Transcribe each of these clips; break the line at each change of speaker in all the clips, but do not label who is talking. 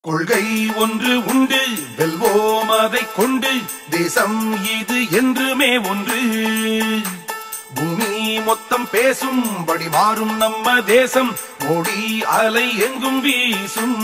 கொள்கை ஒன்று உண்டு வெல்வோம் அதை கொண்டு தேசம் இது என்றுமே ஒன்று பூமி மொத்தம் பேசும்படி மாறும் நம்ம தேசம் மோடி அலை எங்கும் வீசும்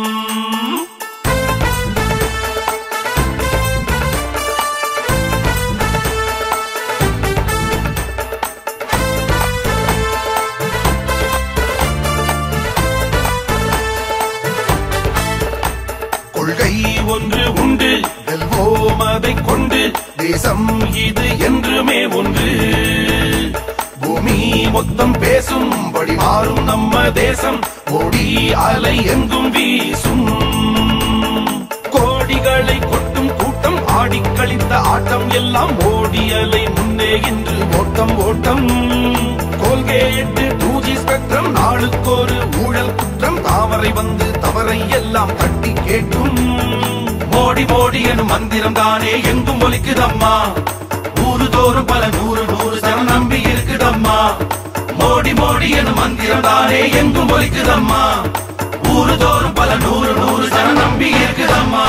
கொள்கை ஒன்று உண்டு வெல்வோம் அதை கொண்டு தேசம் இது என்றுமே ஒன்று பூமி மொத்தம் பேசும்படி மாறும் நம்ம தேசம் கோடி அலை எங்கும் வீசும் கோடிகளை கொட்டும் கூட்டம் ஆடி கழித்த ஆட்டம் எல்லாம் ஓடி அலை முன்னே இன்று ஓட்டம் ஓட்டம் கோல்கேட்டு டூஜி ஸ்பெக்ட்ரம் நாளுக்கொரு ஊழல் குற்றம் தாமரை வந்து தவறை எல்லாம் தட்டி கேட்கும் மோடி மோடி எனும் மந்திரம் தானே எங்கும் ஒலிக்குதம்மா ஊரு தோறும் பல நூறு நூறு ஜனம் நம்பி இருக்குதம்மா மோடி மோடி எனும் மந்திரம் தானே எங்கும் ஒலிக்குதம்மா ஊரு தோறும் பல நூறு நூறு ஜனம் நம்பி இருக்குதம்மா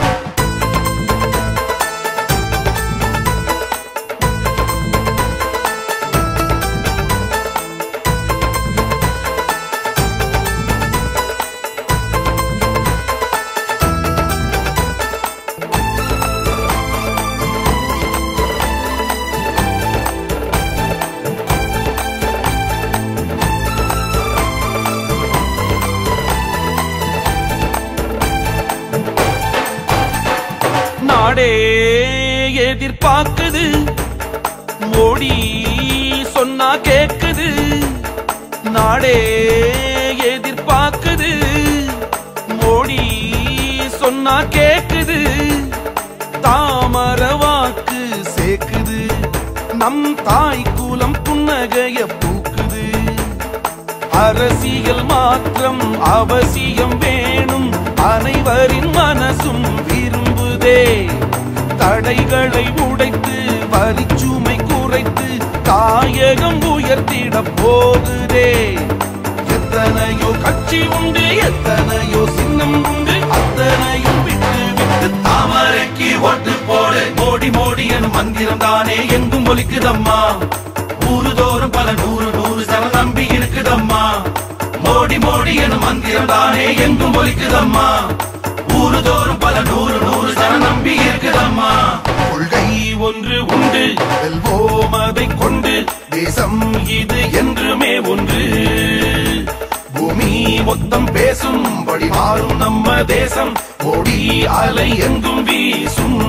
நாடே எதிர்பார்க்குது மோடி சொன்னா கேக்குது நாடே எதிர்பார்க்குது மோடி சொன்னா கேக்குது தாமர வாக்கு சேக்குது நம் தாய் குலம் புன்னகைய பூக்குது அரசியல் மாற்றம் அவசியம் வேணும் அனைவரின் மனசும் விரும்புதே தடைகளை உடைத்து வரிச்சுமை குறைத்து தாயகம் உயர்த்திட போகுதே எத்தனையோ கட்சி உண்டு எத்தனையோ சின்னம் உண்டு அத்தனையும் விட்டு விட்டு தாமரைக்கு ஓட்டு போடு மோடி மோடி எனும் மந்திரம் தானே எங்கும் ஒலிக்குதம்மா ஊருதோறும் பல நூறு நூறு ஜன நம்பி இருக்குதம்மா மோடி மோடி எனும் மந்திரம் தானே எங்கும் ஒலிக்குதம்மா ஊருதோறும் பல நூறு நூறு ஜன நம்பி இருக்குதம்மா கொள்கை ஒன்று உண்டு வெல்வோம் அதை கொண்டு தேசம் இது என்றுமே ஒன்று பூமி மொத்தம் பேசும்படி மாறும் நம்ம தேசம் மோடி அலை எங்கும் வீசும்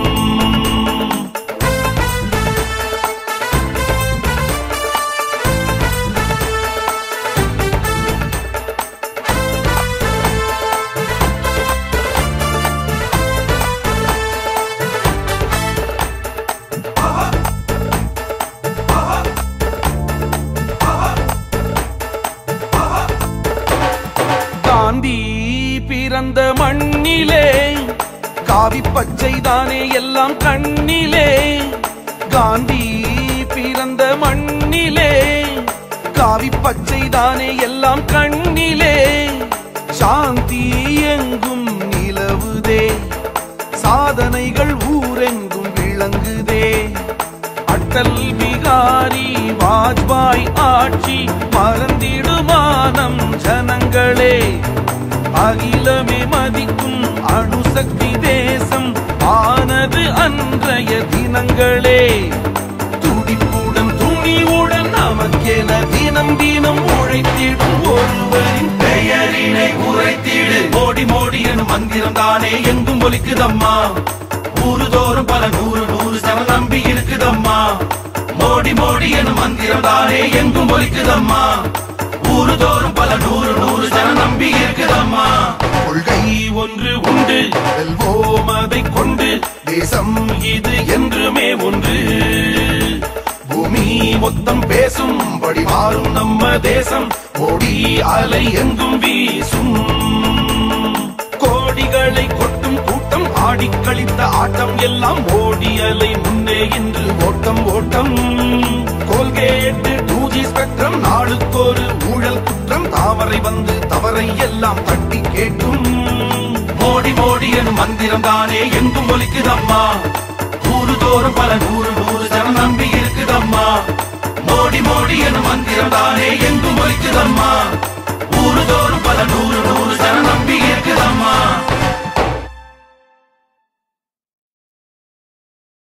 காந்தி பிறந்த மண்ணிலே காவி பச்சை தானே எல்லாம் கண்ணிலே காந்தி பிறந்த மண்ணிலே காவி பச்சை தானே எல்லாம் கண்ணிலே சாந்தி எங்கும் நிலவுதே சாதனைகள் ஊரெங்கும் விளங்குதே அட்டல் பிகாரி வாஜ்பாய் ஆட்சி மறந்திடுமானம் ஜனங்களே அகிலமே மதிக்கும் அணுசக்தி தேசம் ஆனது அன்றைய தினங்களே துடிப்புடன் துணிவுடன் நமக்கென தினம் தினம் உழைத்திடும் ஒருவரின் பெயரினை உரைத்திடு மோடி மோடி எனும் மந்திரம் தானே எங்கும் ஒலிக்குதம்மா ஊருதோறும் பல நூறு நூறு ஜன நம்பி இருக்குதம்மா மோடி மோடி எனும் மந்திரம் தானே எங்கும் ஒலிக்குதம்மா ஊருதோறும் பல நூறு நூறு ஜன நம்பி இருக்குதம்மா கொள்கை ஒன்று உண்டு வெல்வோம் அதை கொண்டு தேசம் இது என்றுமே ஒன்று பூமி மொத்தம் பேசும்படி மாறும் நம்ம தேசம் கோடி அலை எங்கும் வீசும் கோடிகளை கொட்டும் கூட்டம் ஆடி கழித்த ஆட்டம் எல்லாம் ஓடி அலை முன்னே இன்று ஓட்டம் ஓட்டம் கோல்கேட்டு டூஜி ஸ்பெக்ட்ரம் நாளுக்கொரு ஊழல் குற்றம் தாமரை வந்து தவறை எல்லாம் தட்டி கேட்கும் மோடி மோடி மோடி எனும் மந்திரம் தானே எங்கும் ஒலிக்குதம்மா ஊரு தோறும் பல நூறு நூறு ஜனம் நம்பி இருக்குதம்மா மோடி மோடி எனும் மந்திரம் தானே எங்கும் ஒலிக்குதம்மா ஊரு தோறும் பல நூறு நூறு